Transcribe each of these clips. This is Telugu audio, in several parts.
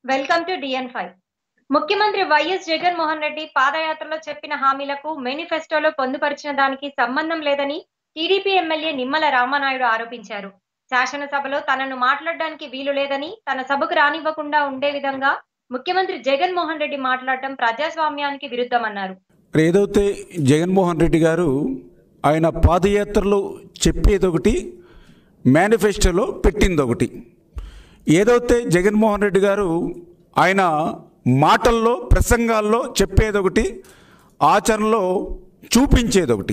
వెల్కమ్ టు డిఎన్ ఫైవ్ ముఖ్యమంత్రి వైఎస్ జగన్మోహన్ రెడ్డి పాదయాత్రలో చెప్పిన హామీలకు మేనిఫెస్టోలో పొందుపరిచిన దానికి సంబంధం లేదని టీడీపీ ఎమ్మెల్యే నిమ్మల రామనాయుడు ఆరోపించారు శాసనసభలో తనను మాట్లాడడానికి వీలు లేదని తన సభకు రానివ్వకుండా ఉండే విధంగా ముఖ్యమంత్రి జగన్మోహన్ రెడ్డి మాట్లాడటం ప్రజాస్వామ్యానికి విరుద్ధమన్నారు మరి ఏదైతే జగన్మోహన్ రెడ్డి గారు ఆయన పాదయాత్రలో చెప్పేది ఒకటి మేనిఫెస్టోలో పెట్టింది ఒకటి ఏదైతే జగన్మోహన్ రెడ్డి గారు ఆయన మాటల్లో ప్రసంగాల్లో చెప్పేది ఒకటి ఆచరణలో చూపించేది ఒకటి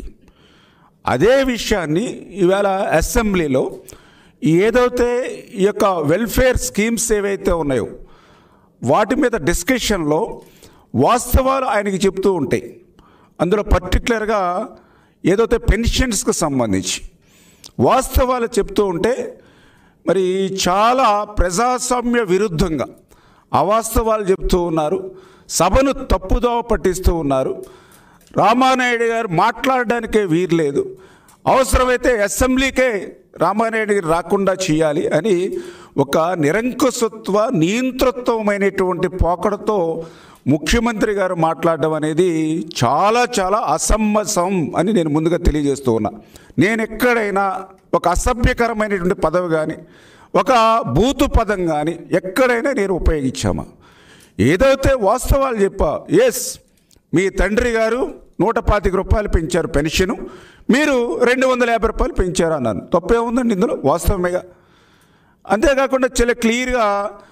అదే విషయాన్ని ఇవాళ అసెంబ్లీలో ఏదైతే ఈ యొక్క వెల్ఫేర్ స్కీమ్స్ ఏవైతే ఉన్నాయో వాటి మీద డిస్కషన్లో వాస్తవాలు ఆయనకి చెప్తూ ఉంటాయి అందులో పర్టికులర్గా ఏదైతే పెన్షన్స్కి సంబంధించి వాస్తవాలు చెప్తూ ఉంటే మరి చాలా ప్రజాస్వామ్య విరుద్ధంగా అవాస్తవాలు చెప్తూ ఉన్నారు సభను తప్పుదోవ పట్టిస్తూ ఉన్నారు రామానాయుడు గారు మాట్లాడడానికే వీర్లేదు అవసరమైతే అసెంబ్లీకే రామానాయుడు గారు రాకుండా చేయాలి అని ఒక నిరంకుశత్వ నియంతృత్వమైనటువంటి పోకడతో ముఖ్యమంత్రి గారు మాట్లాడడం అనేది చాలా చాలా అసమ్మసం అని నేను ముందుగా తెలియజేస్తూ ఉన్నా నేను ఎక్కడైనా ఒక అసభ్యకరమైనటువంటి పదవి కానీ ఒక బూతు పదం కానీ ఎక్కడైనా నేను ఉపయోగించామా ఏదైతే వాస్తవాలు చెప్పా ఎస్ మీ తండ్రి గారు నూట పాతిక రూపాయలు పెంచారు పెన్షను మీరు రెండు వందల యాభై రూపాయలు పెంచారు అన్నాను తప్పే ఉందండి ఇందులో వాస్తవమేగా అంతేకాకుండా చాలా క్లియర్గా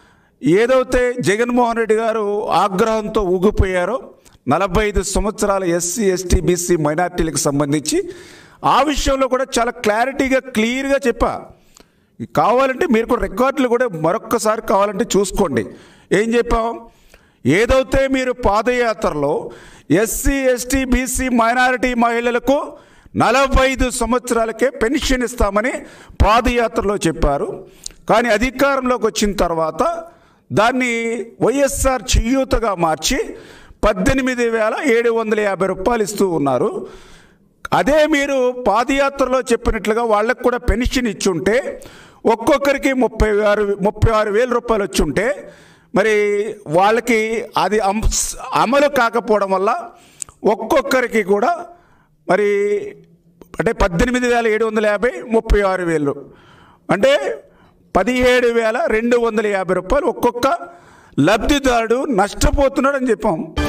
ఏదైతే జగన్మోహన్ రెడ్డి గారు ఆగ్రహంతో ఊగిపోయారో నలభై ఐదు సంవత్సరాల ఎస్సీ ఎస్టీ బీసీ మైనార్టీలకు సంబంధించి ఆ విషయంలో కూడా చాలా క్లారిటీగా క్లియర్గా చెప్పా కావాలంటే మీరు కూడా రికార్డులు కూడా మరొక్కసారి కావాలంటే చూసుకోండి ఏం చెప్పాం ఏదైతే మీరు పాదయాత్రలో ఎస్సీ ఎస్టీ బీసీ మైనారిటీ మహిళలకు నలభై ఐదు సంవత్సరాలకే పెన్షన్ ఇస్తామని పాదయాత్రలో చెప్పారు కానీ అధికారంలోకి వచ్చిన తర్వాత దాన్ని వైఎస్ఆర్ చేయూతగా మార్చి పద్దెనిమిది వేల ఏడు వందల యాభై రూపాయలు ఇస్తూ ఉన్నారు అదే మీరు పాదయాత్రలో చెప్పినట్లుగా వాళ్ళకు కూడా పెన్షన్ ఇచ్చుంటే ఒక్కొక్కరికి ముప్పై ఆరు ముప్పై ఆరు వేల రూపాయలు వచ్చుంటే మరి వాళ్ళకి అది అమ్- అమలు కాకపోవడం వల్ల ఒక్కొక్కరికి కూడా మరి అంటే పద్దెనిమిది వేల ఏడు వందల యాభై ముప్పై ఆరు వేలు అంటే పదిహేడు వేల రెండు వందల యాభై రూపాయలు ఒక్కొక్క లబ్ధిదారుడు నష్టపోతున్నాడని చెప్పాం